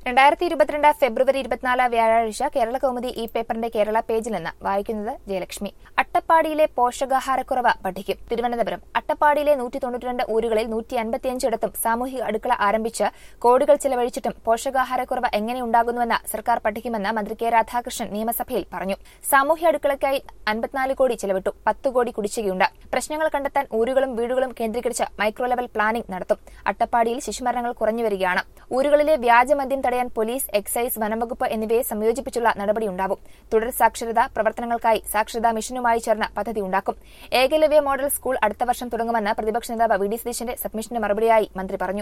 രണ്ടായിരത്തി ഇരുപത്തിരണ്ട് ഫെബ്രുവരി ഇരുപത്തിനാല് വ്യാഴാഴ്ച കേരള കൗമുദി ഈ പേപ്പറിന്റെ കേരള പേജിൽ നിന്ന് വായിക്കുന്നത് ജയലക്ഷ്മി അട്ടപ്പാടിയിലെ പോഷകാഹാരക്കുറവ് പഠിക്കും തിരുവനന്തപുരം അട്ടപ്പാടിയിലെ നൂറ്റി തൊണ്ണൂറ്റിരണ്ട് ഊരുകളിൽ നൂറ്റി അൻപത്തിയഞ്ചിടത്തും സാമൂഹിക അടുക്കള ആരംഭിച്ച് കോടികൾ ചെലവഴിച്ചിട്ടും പോഷകാഹാരക്കുറവ് എങ്ങനെയുണ്ടാകുന്നുവെന്ന് സർക്കാർ പഠിക്കുമെന്ന് മന്ത്രി കെ രാധാകൃഷ്ണൻ നിയമസഭയിൽ പറഞ്ഞു സാമൂഹ്യ അടുക്കളയ്ക്കായി അൻപത്തിനാല് കോടി ചെലവിട്ടു പത്ത് കോടി കുടിശ്ശികയുണ്ട് പ്രശ്നങ്ങൾ കണ്ടെത്താൻ ഊരുകളും വീടുകളും കേന്ദ്രീകരിച്ച് മൈക്രോ ലെവൽ പ്ലാനിംഗ് നടത്തും അട്ടപ്പാടിയിൽ ശിശുമരണങ്ങൾ കുറഞ്ഞുവരികയാണ് ഊരുകളിലെ വ്യാജമദ്യം തടയാൻ പോലീസ് എക്സൈസ് വനംവകുപ്പ് എന്നിവയെ സംയോജിപ്പിച്ചുള്ള നടപടിയുണ്ടാവും തുടർ സാക്ഷരതാ പ്രവർത്തനങ്ങൾക്കായി സാക്ഷരതാ മിഷനുമായി ചേർന്ന് പദ്ധതി ഉണ്ടാക്കും ഏകലവ്യ മോഡൽ സ്കൂൾ അടുത്ത വർഷം തുടങ്ങുമെന്ന് പ്രതിപക്ഷ നേതാവ് വി ഡി സതീശന്റെ സബ്മിഷന് മറുപടിയായി മന്ത്രി പറഞ്ഞു